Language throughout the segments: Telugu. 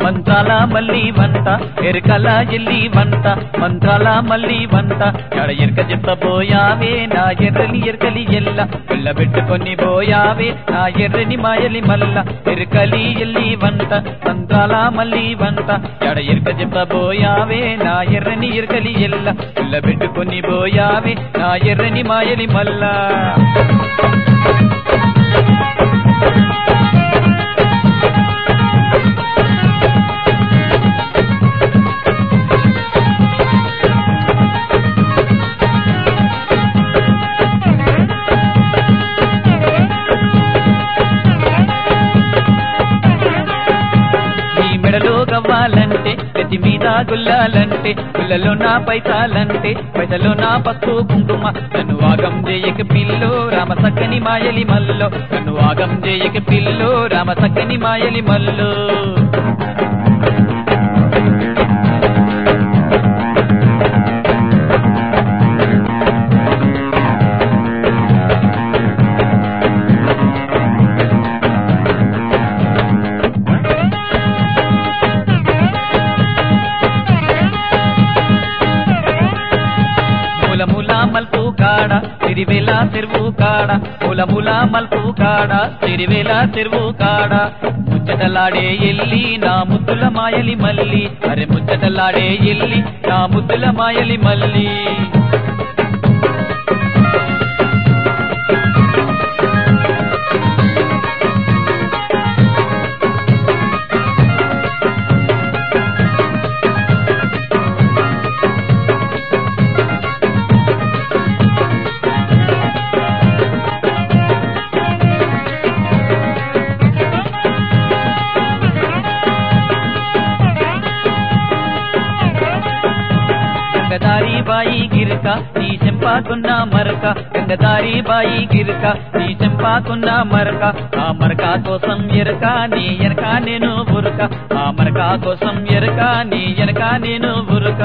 మంత్రాల మల్లి వంట ఎరకల ఎల్లి వంట మంత్రాల మల్లి వంట ఎడ ఎరక చెప్పబోయావే నా ఎర్రని ఎరకలి ఎల్ల పిల్ల పెట్టుకొని పోయావే నా ఎర్రని మాయలి మల్ల ఎరకలి ఎల్లి వంట మంత్రాల మల్లి వంట ఎడ ఎరక చెప్పబోయావే నా ఎర్రని ఎరకలి ఎల్ల పిల్ల పెట్టుకొని పోయావే నా ఎర్రని మాయలి మల్ల నీ మెడలో గవ్వాలంటే గతి మీద గుల్లాలంటే గుల్లలో నా పైసాలంటే పైసలో నా పసుపు కుంకుమ నన్ను ఆగం చేయక పిల్లో రామ సక్కని మాయలి మల్లో నన్ను ఆగం చేయక పిల్లో రామ సక్కని మాయలి మల్లో మూల మూల మల్పు కాడ సిరివేల చెరువు కాడ మూల మూల మల్పు కాడ సిరివేల చెరువు కాడ ముచ్చటలాడే ఎల్లి నా ముద్దుల మాయలి మల్లి అరే ముచ్చటలాడే ఎల్లి నా ముద్దుల మాయలి మల్లి గంగదారి బాయి గిరక నీ చెంపాకున్న మరక గంగదారి బాయి గిరక నీ చెంపాకున్న మరక ఆ మరక కోసం ఎరక నీ ఎనక నేను ఉరక ఆ మరక కోసం ఎరక నీ ఎనక నేను ఉరక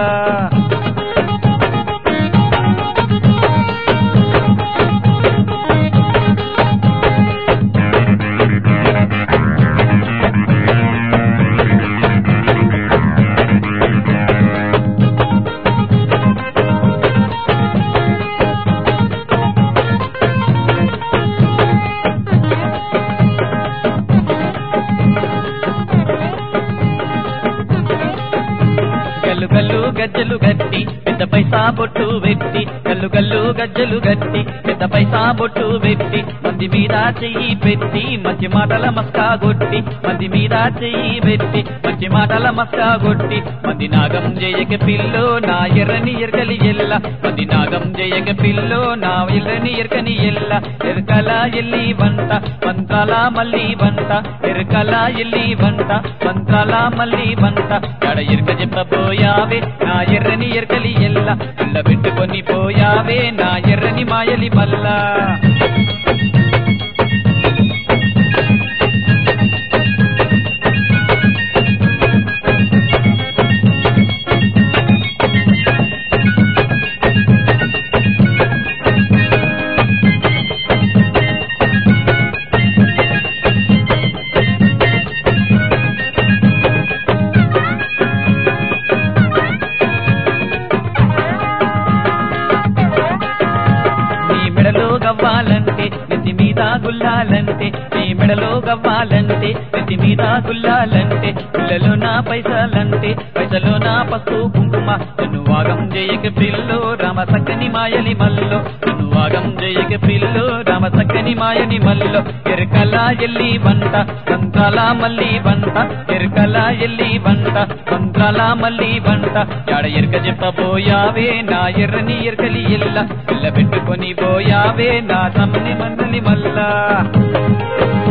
గల్లు గల్లు గజ్జలు గట్టి పెద్ద పైసా బొట్టు వెట్టి గల్లు గల్లు గజ్జలు గట్టి పెద్ద పైసా బొట్టు వెట్టి మంది మీద చెయ్యి పెట్టి మంచి మాటల మస్కా గొట్టి మంది మీద చెయ్యి పెట్టి మంచి మాటల మస్కా గొట్టి మంది నాగం జయక పిల్లో నా ఎర్రని ఎరకలి ఎల్ల మంది నాగం జయక పిల్లో నా ఎర్రని ఎరకని ఎల్ల ఎరకల ఎల్లి వంట మంత్రాల మల్లి వంట ఎరకల ఎల్లి వంట మంత్రాల మల్లి వంట ఎడ ఎరక చెప్పబోయావే నా ఎర్రని ఎరకలి ఎల్ల పిల్ల పెట్టుకొని పోయావే నా ఎర్రని మాయలి మల్లా నీ మెడలో గవ్వాలంటే నెత్తి మీద గుల్లాలంటే నీ మెడలో గవ్వాలంటే నెత్తి మీద గుల్లాలంటే పిల్లలో నా పైసలంటే పైసలో నా పసుపు కుంకుమ నన్ను వాగం చేయక పిల్లో రామ సక్కని మాయలి మల్లో నన్ను వాగం చేయక పిల్లో రామ సక్కని మాయని మల్లో ఎరకల ఎల్లి వంట మంత్రాల మల్లి వంట ఎరకల ఎల్లి వంట మంత్రాల మల్లి వంట యాడ ఎరక చెప్పబోయావే నా ఎర్రని ఎరకలి ఎల్ల పిల్ల పెట్టుకొని పోయావే నా తమ్మని మండలి మల్లా